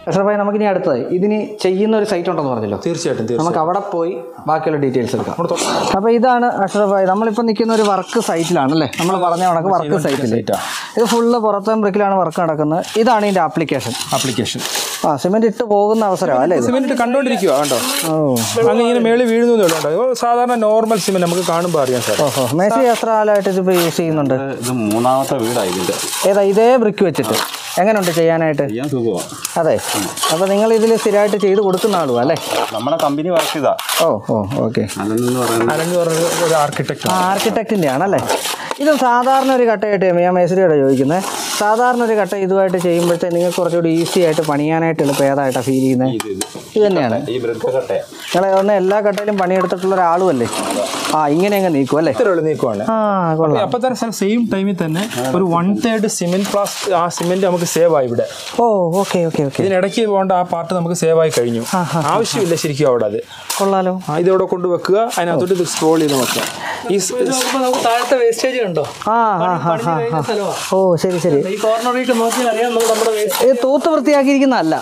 അഷ്റഫായി നമുക്കിനി അടുത്തത് ഇതിന് ചെയ്യുന്ന ഒരു സൈറ്റ് ഉണ്ടെന്ന് പറഞ്ഞല്ലോ തീർച്ചയായിട്ടും തീർച്ചയായിട്ടും നമുക്ക് അവിടെ പോയി ബാക്കിയുള്ള ഡീറ്റെയിൽസ് എടുക്കാം നമ്മുടെ തൊട്ട- അപ്പോൾ ഇതാണ് അഷ്റഫായി നമ്മളിപ്പോൾ നിൽക്കുന്ന ഒരു വർക്ക് സൈറ്റിലാണ് അല്ലേ നമ്മൾ പറഞ്ഞ കണക്ക് വർക്ക് സൈറ്റിൽ സൈറ്റാ ഇത് ഫുള്ള് പുറത്തെ ബ്രിക്കിലാണ് വർക്ക് നടക്കുന്നത് ഇതാണ് ഇതിൻ്റെ ആപ്ലിക്കേഷൻ ആപ്ലിക്കേഷൻ ആ സിമെൻറ്റ് ഇട്ട് പോകുന്ന അവസരമാണ് അല്ലേ ഇത് സിമെന്റ് കണ്ടോണ്ടിരിക്കുക കണ്ടോ ഓ അങ്ങനെ ഇങ്ങനെ മേളിൽ വീഴുന്നതേ ഉള്ളൂ കേട്ടോ ഇത് സാധാരണ നോർമൽ സിമെന്റ് നമുക്ക് കാണുമ്പോൾ അറിയാം സാർ ഓഹോ മേശി എത്ര കാലമായിട്ട് ഇതിപ്പോൾ യൂസ് ചെയ്യുന്നുണ്ട് ഇത് മൂന്നാമത്തെ വീടാണ് ഇതിൻ്റെ ഏതാ ഇതേ ബ്രിക്ക് വെച്ചിട്ട് എങ്ങനെയുണ്ട് ചെയ്യാനായിട്ട് ചെയ്യാൻ സുഖമാണ് അതെ അപ്പോൾ നിങ്ങൾ ഇതിൽ സ്ഥിരമായിട്ട് ചെയ്ത് കൊടുക്കുന്ന ആളും അല്ലേ നമ്മളെ കമ്പനി വർക്ക് ചെയ്താ ഓ ഓ ഓക്കെ അതെന്ന് പറയുന്നത് അരഞ്ഞു പറഞ്ഞ ഒരു ആർക്കിടെക്ട് ആ ആർക്കിടെക്റ്റിൻ്റെ ആണല്ലേ ഇത് സാധാരണ ഒരു കട്ടയായിട്ട് ഞാൻ മേസ്ത്രിയോടെ ചോദിക്കുന്നത് സാധാരണ ഒരു കട്ട ഇതുമായിട്ട് ചെയ്യുമ്പോഴത്തേ നിങ്ങൾക്ക് കുറച്ചുകൂടി ഈസി ആയിട്ട് പണിയാനായിട്ട് എളുപ്പം ഏതായിട്ടാണ് ഫീൽ ചെയ്യുന്നത് ഇത് ഇത് ഇത് തന്നെയാണ് ഈ വൃദ്ധ കട്ടയാ നിങ്ങൾ ഒന്ന് എല്ലാ കട്ടയിലും പണിയെടുത്തിട്ടുള്ള ഒരാളും അല്ലേ ആ ഇങ്ങനെ അങ്ങ് നീക്കും അല്ലേ ഇത്ര ഉള്ളു നീക്കുവാണ് ആ കൊള്ളാം അപ്പൊ തന്നെ സാർ സെയിം ടൈമിൽ തന്നെ ഒരു വൺ തേർഡ് സിമെന്റ് പ്ലാസ് ആ സിമെന്റ് നമുക്ക് സേവ് ആയി ഇവിടെ ഓ ഓക്കെ ഓക്കെ ഓക്കെ ഇതിനിടയ്ക്ക് പോകേണ്ട ആ പാർട്ട് നമുക്ക് സേവ് ആയി കഴിഞ്ഞു ആവശ്യമില്ല ശരിക്കും അവിടെ അത് കൊള്ളാലോ ആ ഇതവിടെ കൊണ്ട് വെക്കുക അതിനകത്തോട്ട് ഇത് സ്ക്രോൾ ചെയ്ത് വെക്കുക ഈ സ്- നമുക്ക് താഴത്തെ വേസ്റ്റേജ് കണ്ടോ ആ ആ ആ ആ ആ. സ്ഥലമാണ് ഓ ശരി ശരി ഈ കോർണറിലേക്ക് നോക്കിയാൽ അറിയാം നമ്മൾ നമ്മുടെ വേസ്റ്റ് ഇത് തൂത്ത് വൃത്തിയാക്കിയിരിക്കുന്നതല്ല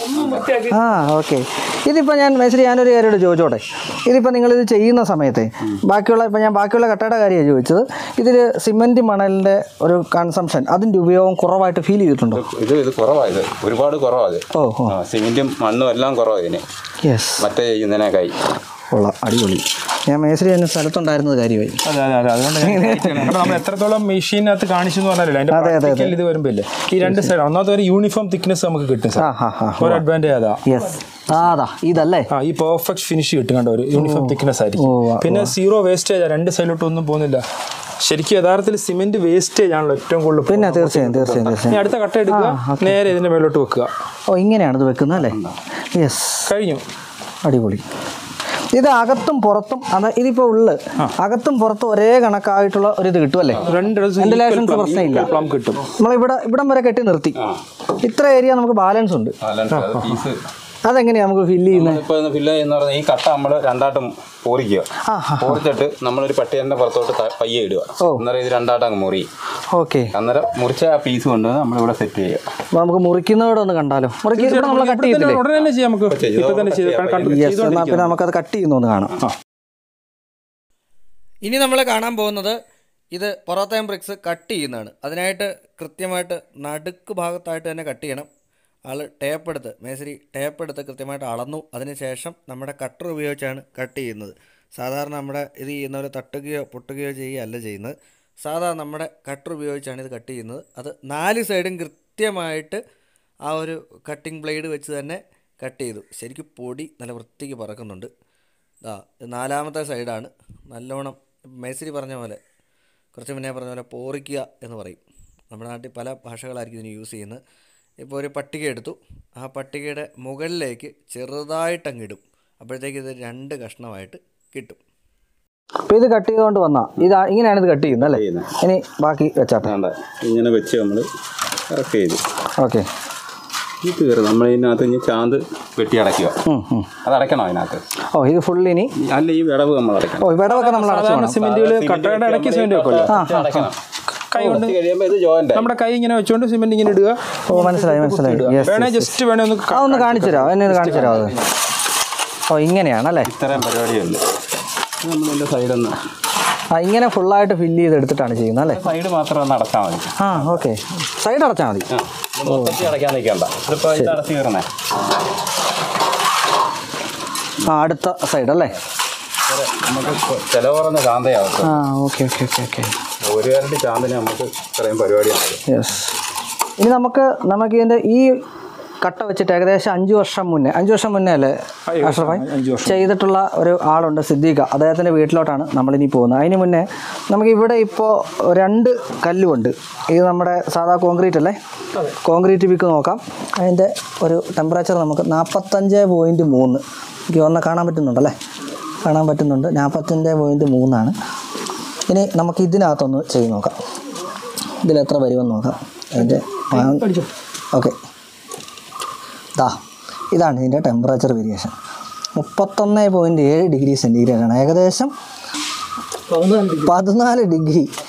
ആ ഓക്കെ ഇതിപ്പോൾ ഞാൻ മേശരി ഞാനൊരു കാര്യമോട് ചോദിച്ചോട്ടെ ഇതിപ്പോൾ നിങ്ങളിത് ചെയ്യുന്ന സമയത്ത് ബാക്കിയുള്ള ഇപ്പം ഞാൻ ബാക്കിയുള്ള കട്ടയുടെ കാര്യമാണ് ചോദിച്ചത് ഇതിൽ സിമെൻറ്റ് മണലിൻ്റെ ഒരു കൺസംഷൻ അതിൻ്റെ ഉപയോഗം കുറവായിട്ട് ഫീൽ ചെയ്തിട്ടുണ്ടോ ഇത് ഇത് കുറവായത് ഒരുപാട് കുറവാത് ഓ ഓ ആ സിമെന്റും മണ്ണും എല്ലാം കുറവാണ് ഇതിന് യെസ് മറ്റേ ചെയ്യുന്നതിനേക്കായി കൊള്ളാം അടിപൊളി ഞാൻ മേശരി എന്നെ സ്ഥലത്തുണ്ടായിരുന്നത് കാര്യമായി അതെ അതെ അതെ അതുകൊണ്ട് ഞാൻ കാരണം നമ്മൾ എത്രത്തോളം മെഷീനകത്ത് കാണിച്ചു എന്ന് പറഞ്ഞാലേ അതിന്റെ അതെ, അതെ, practical ഇത് വരുമ്പോൾ ഇല്ലേ ഈ രണ്ട് സൈഡ് ഒന്നാമത്തെ ഒരു യൂണിഫോം തിക്നെസ് നമുക്ക് കിട്ടും ആ സാർ ഹാ ഹാ ഒരു അഡ്വാൻറ്റേജ് അതാ യെസ് ആ അതാ ഇതല്ലേ ആ ഈ പെർഫെക്റ്റ് ഫിനിഷ് കിട്ടും കണ്ടോ ഒരു യൂണിഫോം തിക്നെസ് ഓ, ആയിരിക്കും ആ, പിന്നെ സീറോ വേസ്റ്റേജ് രണ്ട് സൈഡിലോട്ട് ഒന്നും പോകുന്നില്ല ശരിക്കും യഥാർത്ഥത്തിൽ സിമെന്റ് വേസ്റ്റേജ് ആണല്ലോ ഏറ്റവും കൂടുതൽ പിന്നെ തീർച്ചയായും തീർച്ചയായും ഇനി തീർച്ചയായും അടുത്ത കട്ട എടുക്കുക നേരെ ഇതിന്റെ മേലോട്ട് വെക്കുക ഓ ഇങ്ങനെയാണ് ഇത് വെക്കുന്നത് അല്ലേ യെസ് കഴിഞ്ഞു അടിപൊളി ഇത് അകത്തും പുറത്തും അത് ഇതിപ്പോൾ ഉള്ളു അകത്തും പുറത്തും ഒരേ കണക്കായിട്ടുള്ള ഒരു ഇത് കിട്ടും അല്ലേ രണ്ട് വെന്റിലേഷൻസ് പ്രശ്നമില്ല പ്ലം കിട്ടും നമ്മളിവിടെ ഇവിടം വരെ കെട്ടി നിർത്തി ഇത്ര ഏരിയ നമുക്ക് ബാലൻസ് ഉണ്ട് പീസ് അതെങ്ങനെയാണ് നമുക്ക് ഫില്ല് ചെയ്യുന്നത് ഇപ്പൊ ഫില്ല് ചെയ്യുന്ന പറഞ്ഞാൽ ഈ കട്ട നമ്മൾ രണ്ടാട്ടും പോറിക്കുക ആ ആ പോറിച്ചിട്ട് നമ്മളൊരു പട്ടിയന്റെ പുറത്തോട്ട് ത- പയ്യെ ഇടുക ഓ. അന്നേരം ഇത് രണ്ടാട്ടം അങ്ങ് മുറി ഓക്കെ അന്നേരം മുറിച്ച ആ പീസ് കൊണ്ട് നമ്മളിവിടെ സെറ്റ് ചെയ്യുക അപ്പോൾ നമുക്ക് മുറിക്കുന്നതോടെ ഒന്ന് കണ്ടാലോ മുറിക്കുക ഇവിടെ നമ്മൾ കട്ട് ഇവിടെ തന്നെ ചെയ്തില്ലേ ഉടനെ തന്നെ ചെയ്യാം നമുക്ക് ഇപ്പൊ തന്നെ ചെയ്ത് കണ്ടു യെസ് എന്നാൽ പിന്നെ നമുക്കത് കട്ട് ചെയ്യുന്നൊന്ന് കാണാം ഇനി നമ്മൾ കാണാൻ പോകുന്നത് ഇത് പൊറോത്തയം ബ്രിക്സ് കട്ട് ചെയ്യുന്നതാണ് അതിനായിട്ട് കൃത്യമായിട്ട് നടുക്ക് ഭാഗത്തായിട്ട് തന്നെ കട്ട് ചെയ്യണം ആൾ ടേപ്പ് എടുത്ത് മേശരി ടേപ്പ് എടുത്ത് കൃത്യമായിട്ട് അളന്നു അതിനുശേഷം നമ്മുടെ കട്ടർ ഉപയോഗിച്ചാണ് കട്ട് ചെയ്യുന്നത് സാധാരണ നമ്മുടെ ഇത് ചെയ്യുന്നവർ തട്ടുകയോ പൊട്ടുകയോ ചെയ്യുകയല്ല ചെയ്യുന്നത് സാധാരണ നമ്മുടെ കട്ടർ ഉപയോഗിച്ചാണ് ഇത് കട്ട് ചെയ്യുന്നത് അത് നാല് സൈഡും കൃത്യമായിട്ട് ആ ഒരു കട്ടിംഗ് ബ്ലേഡ് വെച്ച് തന്നെ കട്ട് ചെയ്തു ശരിക്കും പൊടി നല്ല വൃത്തിക്ക് പറക്കുന്നുണ്ട് ഇതാ ഇത് നാലാമത്തെ സൈഡാണ് നല്ലോണം മേശരി പറഞ്ഞ പോലെ കുറച്ച് മുന്നേ പറഞ്ഞ പോലെ പോറിക്കുക എന്ന് പറയും നമ്മുടെ നാട്ടിൽ പല ഭാഷകളായിരിക്കും ഇതിന് യൂസ് ചെയ്യുന്നത് ഇപ്പോൾ ഒരു പട്ടിക എടുത്തു ആ പട്ടികയുടെ മുകളിലേക്ക് ചെറുതായിട്ടങ്ങ് ഇടും അപ്പോഴത്തേക്ക് ഇത് രണ്ട് കഷ്ണമായിട്ട് കിട്ടും അപ്പോൾ ഇത് കട്ട് ചെയ്തുകൊണ്ട് വന്നാ ഇതാ ഇങ്ങനെയാണ് ഇത് കട്ട് ചെയ്യുന്നത് അല്ലേ ചെയ്യുന്നത്. ഇനി ബാക്കി വെച്ചാട്ടെ വേണ്ട ഇങ്ങനെ വെച്ച് നമ്മൾ കറക്റ്റ് ചെയ്തു ഓക്കെ ഇത് കയറി നമ്മൾ ഇതിനകത്ത് ഇനി ചാന്ത് വെട്ടി അടയ്ക്കുക അത് അടയ്ക്കണം അതിനകത്ത് ഓ ഇത് ഫുൾ ഇനി അല്ല ഈ വിടവ് നമ്മൾ അടയ്ക്കണം ഓ വിടവൊക്കെ നമ്മൾ അടച്ചു സാധാരണ വേണം സിമെന്റുകൾ കട്ടയുടെ ഇടയ്ക്ക് സിമെന്റ് വെക്കുമല്ലോ അടയ്ക്കണം കൈ കൊണ്ട് കുറച്ച് കഴിയുമ്പോൾ ഇത് ജോയിന്റ് നമ്മുടെ കൈ ഇങ്ങനെ വെച്ചോണ്ട് സിമെന്റ് ഇങ്ങനെ ഇടുക ഓ മനസ്സിലായി മനസ്സിലായി യെസ് വേണേ ജസ്റ്റ് വേണേ ഒന്ന് ആ ഒന്ന് കാണിച്ചു തരാം എന്നെ ഒന്ന് കാണിച്ചു തരാം അത് ഓ ഇങ്ങനെയാണല്ലേ ഇത്രയും പരിപാടിയുണ്ട് നമ്മൾ ഇതിൻ്റെ സൈഡൊന്ന് ആ ഇങ്ങനെ ഫുള്ളായിട്ട് ഫില്ല് ചെയ്ത് എടുത്തിട്ടാണ് ചെയ്യുന്നത് അല്ലേ സൈഡ് മാത്രം ഒന്ന് അടച്ചാൽ മതി ആ ഓക്കെ സൈഡ് അടച്ചാൽ മതി ആ ഇത് മൊത്തത്തിൽ അടയ്ക്കാൻ നിൽക്കണ്ട ഇതിപ്പോൾ ഇത് അടച്ച് കയറണേ ആ അടുത്ത സൈഡ് അല്ലേ നമുക്ക് ചിലവ് കുറഞ്ഞ ചാന്തയാവും ആ ഓക്കെ ഓക്കെ ഓക്കെ ഓക്കെ ഒരു കാരൻ്റെ ചാന്തിന് നമുക്ക് ഇത്രയും പരിപാടിയാണ് യെസ് ഇനി നമുക്ക് നമുക്ക് ഇതിൻ്റെ ഈ കട്ട വെച്ചിട്ട് ഏകദേശം അഞ്ച് വർഷം മുന്നേ അഞ്ച് വർഷം മുന്നേ അല്ലേ അഷ്റഫായി ചെയ്തിട്ടുള്ള ഒരു ആളുണ്ട് സിദ്ദീഖ അദ്ദേഹത്തിൻ്റെ വീട്ടിലോട്ടാണ് നമ്മളിനി പോകുന്നത് അതിന് മുന്നേ നമുക്ക് ഇവിടെ ഇപ്പോൾ രണ്ട് കല്ലുമുണ്ട് ഇത് നമ്മുടെ സാധാ കോൺക്രീറ്റ് അല്ലേ കോൺക്രീറ്റ് വിക്ക് നോക്കാം അതിൻ്റെ ഒരു ടെമ്പറേച്ചർ നമുക്ക് നാൽപ്പത്തഞ്ച് പോയിൻറ്റ് മൂന്ന് എനിക്ക് ഒന്ന് കാണാൻ പറ്റുന്നുണ്ടല്ലേ കാണാൻ പറ്റുന്നുണ്ട് നാൽപ്പത്തഞ്ച് പോയിൻറ്റ് മൂന്നാണ് ഇനി നമുക്ക് ഇതിനകത്തൊന്ന് ചെയ്ത് നോക്കാം ഇതിൽ എത്ര വരുമെന്ന് നോക്കാം അതിൻ്റെ ഓക്കെ ദാ ഇതാണ് ഇതിൻ്റെ ടെമ്പറേച്ചർ വേരിയേഷൻ മുപ്പത്തൊന്ന് പോയിൻറ്റ് ഏഴ് ഡിഗ്രി സെൻറ്റിഗ്രേഡ് ആണ് ഏകദേശം പതിനാല് ഡിഗ്രി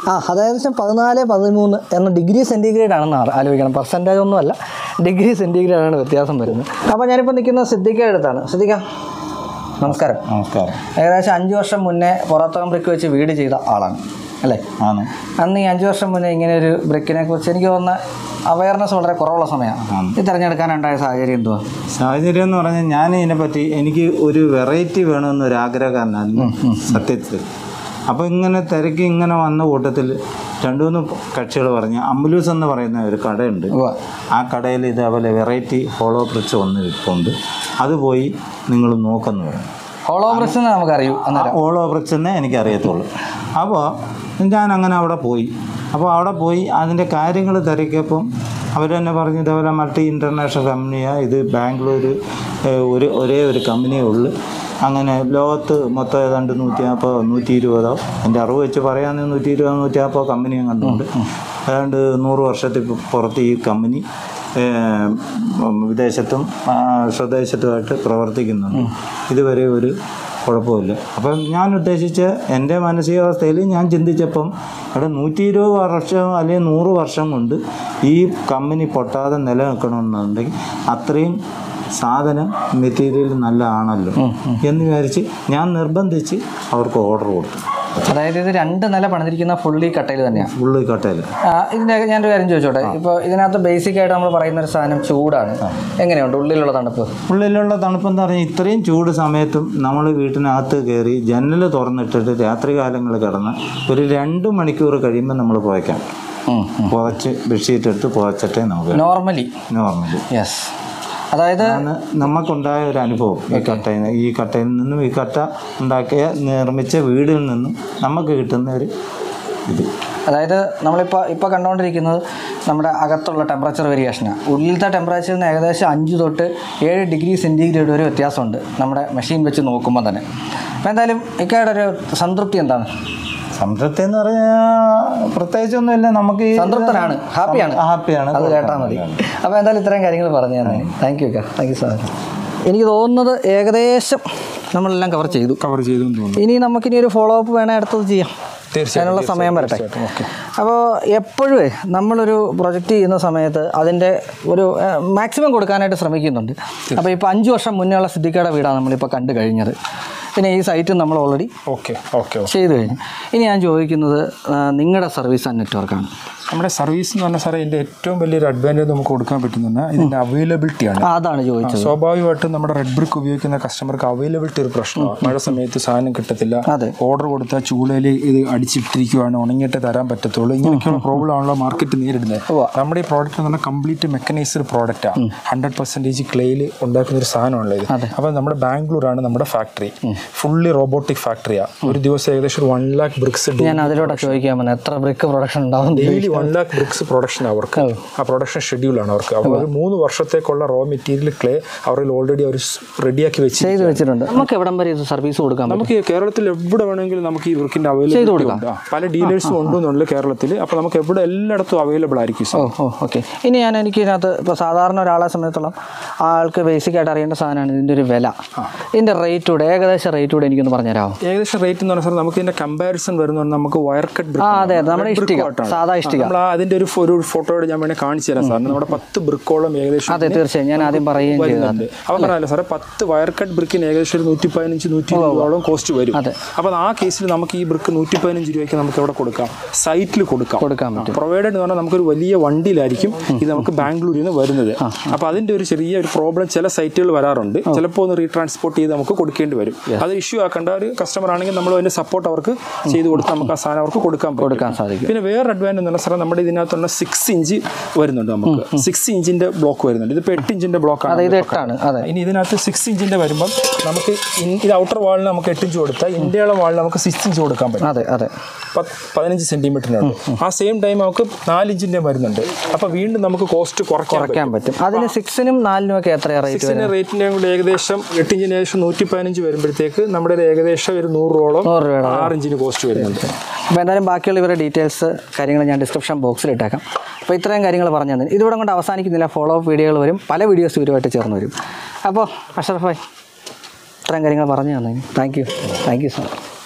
ആ അത് ഏകദേശം പതിനാല് പതിമൂന്ന് എന്ന ഡിഗ്രി സെൻറ്റിഗ്രേഡ് ആണെന്ന് ആ- ആലോചിക്കണം പെർസെൻറ്റേജ് ഒന്നുമല്ല ഡിഗ്രി സെൻറ്റിഗ്രേഡ് ആണ് വ്യത്യാസം വരുന്നത് അപ്പോൾ ഞാനിപ്പോൾ നിൽക്കുന്ന സിദ്ദിഖയുടെ അടുത്താണ് സിദ്ദിഖ നമസ്കാരം നമസ്കാരം ഏകദേശം അഞ്ച് വർഷം മുന്നേ പുറത്തകം ബ്രിക്ക് വെച്ച് വീട് ചെയ്ത ആളാണ് അല്ലേ ആണ് അന്ന് ഈ അഞ്ച് വർഷം മുന്നേ ഇങ്ങനെ ഒരു ബ്രിക്കിനെ കുറിച്ച് എനിക്ക് തോന്നുന്ന അവയർനെസ് വളരെ കുറവുള്ള സമയമാണ് ഇത് തിരഞ്ഞെടുക്കാനുണ്ടായ സാഹചര്യം എന്തുവാ സാഹചര്യം എന്ന് പറഞ്ഞാൽ ഞാൻ ഇതിനെപ്പറ്റി എനിക്ക് ഒരു വെറൈറ്റി വേണമെന്നൊരു ആഗ്രഹക്കാരനായിരുന്നു സത്യത്തിൽ അപ്പോൾ ഇങ്ങനെ തിരക്കി ഇങ്ങനെ വന്ന കൂട്ടത്തിൽ രണ്ടു മൂന്ന് കക്ഷികൾ പറഞ്ഞു അമ്പലൂസ് എന്ന് പറയുന്ന ഒരു കടയുണ്ട് ആ കടയിൽ ഇതേപോലെ വെറൈറ്റി ഹോളോ ബ്രിക്സ് വന്ന് ഇരിപ്പുണ്ട് അത് പോയി നിങ്ങൾ നോക്കുന്നു പറഞ്ഞു ഹോളോ ബ്രിക്സ് എന്ന് നമുക്കറിയൂ അന്നേരം ഹോളോ ബ്രിക്സ് എന്നേ എനിക്കറിയത്തുള്ളൂ അപ്പോൾ ഞാൻ അങ്ങനെ അവിടെ പോയി അപ്പോൾ അവിടെ പോയി അതിൻ്റെ കാര്യങ്ങൾ തിരക്കിയപ്പം അവർ തന്നെ പറഞ്ഞു ഇതേപോലെ മൾട്ടി ഇൻ്റർനാഷണൽ കമ്പനിയാണ് ഇത് ബാംഗ്ലൂർ ഏഹ്, ഒരു ഒരേ ഒരു കമ്പനിയേ ഉള്ളൂ അങ്ങനെ ലോകത്ത് മൊത്തം ഏതാണ്ട് നൂറ്റി നാൽപ്പതോ നൂറ്റി ഇരുപതോ എൻ്റെ അറിവ് വെച്ച് പറയാമെങ്കിൽ നൂറ്റി ഇരുപതോ നൂറ്റി നാൽപ്പതോ കമ്പനിയും കണ്ടുണ്ട് ഏതാണ്ട് നൂറ് വർഷത്തിൽ പുറത്ത് ഈ കമ്പനി ഏഹ്, വിദേശത്തും ആ, സ്വദേശത്തുമായിട്ട് പ്രവർത്തിക്കുന്നുണ്ട് ഇതുവരെ ഒരു കുഴപ്പമില്ല അപ്പം ഞാൻ ഉദ്ദേശിച്ച എൻ്റെ മാനസികാവസ്ഥയിൽ ഞാൻ ചിന്തിച്ചപ്പം അവിടെ നൂറ്റി ഇരുപത് വർഷം അല്ലെങ്കിൽ നൂറ് വർഷം കൊണ്ട് ഈ കമ്പനി പൊട്ടാതെ നിലനിൽക്കണമെന്നുണ്ടെങ്കിൽ അത്രയും സാധനം മെറ്റീരിയൽ നല്ലതാണല്ലോ എന്ന് വിചാരിച്ച് ഞാൻ നിർബന്ധിച്ച് അവർക്ക് ഓർഡർ കൊടുത്തു അതായത് ഇത് രണ്ട് നില പണിതിരിക്കുന്ന ഫുള്ളി കട്ടയിൽ തന്നെയാണ് ഫുള്ള് കട്ടയിൽ ആ, ഇതിൻ്റെ ഞാനൊരു കാര്യം ചോദിച്ചോട്ടെ ഇപ്പോൾ ഇതിനകത്ത് ബേസിക് ആയിട്ട് നമ്മൾ പറയുന്ന ഒരു സാധനം ചൂടാണ് എങ്ങനെയുണ്ട് ഉള്ളിലുള്ള തണുപ്പ് ഉള്ളിലുള്ള തണുപ്പെന്ന് പറഞ്ഞാൽ ഇത്രയും ചൂട് സമയത്തും നമ്മൾ വീട്ടിനകത്ത് കയറി ജനൽ തുറന്നിട്ടിട്ട് രാത്രി കാലങ്ങളിൽ കിടന്ന് ഒരു രണ്ട് മണിക്കൂർ കഴിയുമ്പോൾ നമ്മൾ പുകയ്ക്കാം പുകച്ച് ബെഡ്ഷീറ്റ് എടുത്ത് പുകച്ചിട്ടേ നമുക്ക് നോർമലി നോർമലി യെസ് അതായത് ആണ് നമുക്കുണ്ടായ ഒരു അനുഭവം ഈ കട്ടയിൽ നിന്ന് ഈ കട്ടയിൽ നിന്നും ഈ കട്ട ഉണ്ടാക്കിയ നിർമ്മിച്ച വീടിൽ നിന്നും നമുക്ക് കിട്ടുന്ന ഒരു ഇത് അതായത് നമ്മളിപ്പോൾ ഇപ്പോൾ കണ്ടുകൊണ്ടിരിക്കുന്നത് നമ്മുടെ അകത്തുള്ള ടെമ്പറേച്ചർ വേരിയേഷനാണ് ഉള്ളിലത്തെ ടെമ്പറേച്ചറിന് ഏകദേശം അഞ്ച് തൊട്ട് ഏഴ് ഡിഗ്രി സെൻറ്റിഗ്രേഡ് വരെ വ്യത്യാസമുണ്ട് നമ്മുടെ മെഷീൻ വെച്ച് നോക്കുമ്പോൾ തന്നെ അപ്പോൾ എന്തായാലും ഇക്കയുടെ ഒരു സംതൃപ്തി എന്താണ് സംതൃപ്തി എന്ന് പറഞ്ഞാൽ പ്രത്യേകിച്ചൊന്നുമില്ല നമുക്ക് ഈ സംതൃപ്തനാണ് ഹാപ്പിയാണ് ഹാപ്പിയാണ് അത് കേട്ടാൽ മതി അപ്പോൾ എന്തായാലും ഇത്രയും കാര്യങ്ങൾ പറഞ്ഞു തന്നെ താങ്ക് യു കാ താങ്ക് യു സാർ എനിക്ക് തോന്നുന്നത് ഏകദേശം നമ്മളെല്ലാം കവർ ചെയ്തു കവർ ചെയ്തു എന്ന് തോന്നുന്നു ഇനി നമുക്കിനി ഒരു ഫോളോ അപ്പ് വേണേൽ അടുത്തത് ചെയ്യാം തീർച്ചയായും, അതിനുള്ള സമയം വരട്ടെ തീർച്ചയായിട്ടും, ഓക്കെ. അപ്പോൾ എപ്പോഴും നമ്മളൊരു പ്രൊജക്റ്റ് ചെയ്യുന്ന സമയത്ത് അതിൻ്റെ ഒരു മാക്സിമം കൊടുക്കാനായിട്ട് ശ്രമിക്കുന്നുണ്ട് അപ്പോൾ ഇപ്പോൾ അഞ്ച് വർഷം മുന്നേ ഉള്ള സിദ്ദിഖയുടെ വീടാണ് നമ്മളിപ്പോൾ കണ്ടു കഴിഞ്ഞത് പിന്നെ ഈ സൈറ്റ് നമ്മൾ ഓൾറെഡി ഓക്കെ ഓക്കെ ഓക്കെ ചെയ്തു കഴിഞ്ഞു ഇനി ഞാൻ ചോദിക്കുന്നത് ആ, നിങ്ങളുടെ സർവീസ് ആൻഡ് നെറ്റ്വർക്കാണ് നമ്മുടെ സർവീസ് എന്ന് പറഞ്ഞാൽ സാറേ ഇതിൻ്റെ ഏറ്റവും വലിയൊരു അഡ്വാൻറ്റേജ് നമുക്ക് കൊടുക്കാൻ പറ്റുന്ന ഇതിൻ്റെ അവൈലബിലിറ്റി ആണ് ആ, അതാണ് ചോദിച്ചത് സ്വാഭാവികമായിട്ടും നമ്മുടെ റെഡ് ബ്രിക്ക് ഉപയോഗിക്കുന്ന കസ്റ്റമർക്ക് അവൈലബിലിറ്റി ഒരു പ്രശ്നമാണ് മഴ സമയത്ത് സാധനം കിട്ടത്തില്ല അതെ. ഓർഡർ കൊടുത്താൽ ചൂളയിൽ ഇത് അടിച്ചിട്ടിരിക്കുവാണ് ഉണങ്ങിയിട്ട് തരാൻ പറ്റത്തുള്ളൂ ഇങ്ങനെയൊക്കെയുള്ള പ്രോബ്ലം ആണല്ലോ മാർക്കറ്റ് നേരിടുന്നത് നമ്മുടെ ഈ പ്രോഡക്റ്റ് എന്ന് പറഞ്ഞാൽ കംപ്ലീറ്റ് മെക്കനൈസ്ഡ് പ്രോഡക്റ്റാണ് ഹൺഡ്രഡ് പെർസെൻറ്റേജ് ക്ലെയിൽ ഉണ്ടാക്കുന്ന ഒരു സാധനമാണല്ലോ ഇത് അപ്പോൾ നമ്മുടെ ബാംഗ്ലൂരാണ് നമ്മുടെ ഫാക്ടറി ഫുള്ളി റോബോട്ടിക് ഫാക്ടറിയാണ് ഒരു ദിവസം ഏകദേശം ഒരു വൺ ലാക്ക് ബ്രിക്സ് ഞാൻ അതിലൂടെ ചോദിക്കാൻ വന്നത് എത്ര ബ്രിക്ക് പ്രൊഡക്ഷൻ ഉണ്ടാവും daily one lakh bricks production അവർക്ക് ആ പ്രൊഡക്ഷൻ ഷെഡ്യൂളാണ് അവർക്ക് അപ്പോൾ ഒരു മൂന്ന് വർഷത്തേക്കുള്ള റോ മെറ്റീരിയൽ ക്ലേ അവരിൽ ഓൾറെഡി അവർ റെഡിയാക്കി വെച്ച് ചെയ്ത് വെച്ചിട്ടുണ്ട് നമുക്ക് എവിടം വരെ ഇത് സർവീസ് കൊടുക്കാൻ പറ്റും നമുക്ക് ഈ കേരളത്തിൽ എവിടെ വേണമെങ്കിലും നമുക്ക് ഈ വർക്കിന്റെ അവൈലബിലിറ്റി ഉണ്ട് ആ, പല ഡീലേഴ്സും ഉണ്ടെന്നുള്ള കേരളത്തിൽ അപ്പോൾ നമുക്ക് എവിടെ എല്ലായിടത്തും അവൈലബിൾ ആയിരിക്കും ഓ ഓ ഓക്കെ ഇനി ഞാൻ എനിക്ക് ഇതിനകത്ത് ഇപ്പോൾ സാധാരണ ഒരാളെ സംബന്ധിച്ചിടത്തോളം ആൾക്ക് ബേസിക് ആയിട്ട് അറിയേണ്ട സാധനമാണ് ഇതിൻ്റെ ഒരു വില ഇതിൻ്റെ റേറ്റ് കൂടെ ഏകദേശം റേറ്റ് കൂടെ എനിക്കൊന്ന് പറഞ്ഞുതരാമോ ഏകദേശം റേറ്റ് എന്ന് പറഞ്ഞാൽ സാർ നമുക്ക് ഇതിന്റെ കമ്പാരിസൺ വരുന്ന നമുക്ക് വയർ കട്ട് ആ അതെ അതെ നമ്മുടെ ഇഷ്ടിക സാധാ ഇഷ്ടിക നമ്മൾ ആ അതിന്റെ ഒരു ഫോ- ഒരു ഫോട്ടോയോട് ഞാൻ വേണേൽ കാണിച്ചു തരാം സാറിന് നമ്മുടെ പത്ത് ബ്രിക്കോളം ഏകദേശം അതെ തീർച്ചയായും ഞാൻ ആദ്യം പറയുകയും ചെയ്തത് വരുന്നുണ്ട് അപ്പം പറയാമല്ലോ സാറേ പത്ത് വയർ കട്ട് ബ്രിക്കിന് ഏകദേശം ഒരു നൂറ്റി പതിനഞ്ച് നൂറ്റി ഇരുപതോളം കോസ്റ്റ് വരും അതെ. അപ്പം ആ കേസിൽ നമുക്ക് ഈ ബ്രിക്ക് നൂറ്റി പതിനഞ്ച് രൂപയ്ക്ക് നമുക്ക് എവിടെ കൊടുക്കാം സൈറ്റിൽ കൊടുക്കാം കൊടുക്കാൻ പറ്റും പ്രൊവൈഡഡ് എന്ന് പറഞ്ഞാൽ നമുക്കൊരു വലിയ വണ്ടിയിലായിരിക്കും ഇത് നമുക്ക് ബാംഗ്ലൂരിൽ നിന്ന് വരുന്നത് അപ്പോൾ അതിൻ്റെ ഒരു ചെറിയ ഒരു പ്രോബ്ലം ചില സൈറ്റുകൾ വരാറുണ്ട് ചിലപ്പോൾ ഒന്ന് റീട്രാൻസ്പോർട്ട് ചെയ്ത് നമുക്ക് കൊടുക്കേണ്ടി വരും അത് ഇഷ്യൂ ആക്കേണ്ട ഒരു കസ്റ്റമർ ആണെങ്കിൽ നമ്മൾ അതിൻ്റെ സപ്പോർട്ട് അവർക്ക് ചെയ്ത് കൊടുത്ത് നമുക്ക് ആ സാധനം അവർക്ക് കൊടുക്കാൻ പറ്റും കൊടുക്കാൻ സാധിക്കും പിന്നെ വേറെ അഡ്വാൻറ്റേജ് എന്ന് പറഞ്ഞാൽ സാറേ നമ്മുടെ ഇതിനകത്തുള്ള സിക്സ് ഇഞ്ച് വരുന്നുണ്ട് നമുക്ക് സിക്സ് ഇഞ്ചിന്റെ ബ്ലോക്ക് വരുന്നുണ്ട് ഇതിപ്പോൾ എട്ട് ഇഞ്ചിന്റെ ബ്ലോക്ക് അതെ ഇത് ആണ് എട്ടാണ് അതെ ഇനി ഇതിനകത്ത് സിക്സ് ഇഞ്ചിന്റെ വരുമ്പം നമുക്ക് ഇൻ- ഇത് ഔട്ടർ വാളിന് നമുക്ക് എട്ട് ഇഞ്ച് കൊടുത്താൽ ഇന്ത്യയുടെ വാളിന് നമുക്ക് സിക്സ് ഇഞ്ച് കൊടുക്കാൻ പറ്റും അതെ അതെ പത്ത് പതിനഞ്ച് സെന്റിമീറ്ററിനുണ്ട് ആ സെയിം ടൈം നമുക്ക് നാല് ഇഞ്ചിന്റെ വരുന്നുണ്ട് അപ്പോൾ വീണ്ടും നമുക്ക് കോസ്റ്റ് കുറയ്ക്കാൻ കുറയ്ക്കാൻ പറ്റും അതിന് സിക്സിനും നാലിനും ഒക്കെ എത്രയാണ് റേറ്റ് സിക്സിന്റെ റേറ്റിന്റെ കൂടെ ഏകദേശം എട്ട് ഇഞ്ചിന് ഏകദേശം നൂറ്റി പതിനഞ്ച് വരുമ്പോഴത്തേക്ക് നമ്മുടെ ഒരു ഏകദേശം ഒരു നൂറ് രൂപയോളം നൂറ് രൂപയുടെ ആറ് ഇഞ്ചിന് കോസ്റ്റ് വരുന്നുണ്ട് അപ്പോൾ എന്തായാലും ബാക്കിയുള്ള ഇവരുടെ ഡീറ്റെയിൽസ് കാര്യങ്ങൾ ഞാൻ ഡിസ്ക്രിപ്ഷൻ ബോക്സിൽ ഇട്ടേക്കാം അപ്പോൾ ഇത്രയും കാര്യങ്ങൾ പറഞ്ഞു തന്നെ ഇതിവിടെ കൊണ്ട് അവസാനിക്കുന്നില്ല ഫോളോ അപ്പ് വീഡിയോകൾ വരും പല വീഡിയോസ് ഇവരുമായിട്ട് ചേർന്ന് വരും അപ്പോൾ അഷറഫ് ഭായ് ഇത്രയും കാര്യങ്ങൾ പറഞ്ഞു തന്നെ thank you thank you sir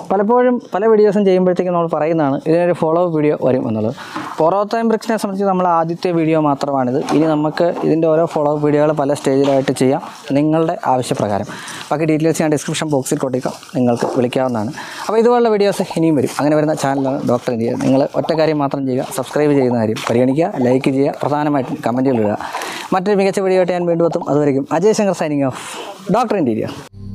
പലപ്പോഴും പല വീഡിയോസും ചെയ്യുമ്പോഴത്തേക്കും നമ്മൾ പറയുന്നതാണ് ഇതിനൊരു ഫോളോ അപ്പ് വീഡിയോ വരും എന്നുള്ളത് പൊറോത്തയും ബ്രിക്സിനെ സംബന്ധിച്ച് നമ്മൾ ആദ്യത്തെ വീഡിയോ മാത്രമാണിത് ഇനി നമുക്ക് ഇതിൻ്റെ ഓരോ ഫോളോ അപ്പ് വീഡിയോകൾ പല സ്റ്റേജിലായിട്ട് ചെയ്യാം നിങ്ങളുടെ ആവശ്യപ്രകാരം ബാക്കി ഡീറ്റെയിൽസ് ഞാൻ ഡിസ്ക്രിപ്ഷൻ ബോക്സിൽ കൊടുക്കാം നിങ്ങൾക്ക് വിളിക്കാവുന്നതാണ് അപ്പോൾ ഇതുപോലുള്ള വീഡിയോസ് ഇനിയും വരും അങ്ങനെ വരുന്ന ചാനലാണ് ഡോക്ടർ ഇന്ത്യ നിങ്ങൾ ഒറ്റ കാര്യം മാത്രം ചെയ്യുക സബ്സ്ക്രൈബ് ചെയ്യുന്ന കാര്യം പരിഗണിക്കുക ലൈക്ക് ചെയ്യുക പ്രധാനമായിട്ടും കമൻറ്റുകൾ ഇടുക മറ്റൊരു മികച്ച വീഡിയോ ആയിട്ട് ഞാൻ വീണ്ടും എത്തും അതുവരെയും Ajay Shankar signing off doctor India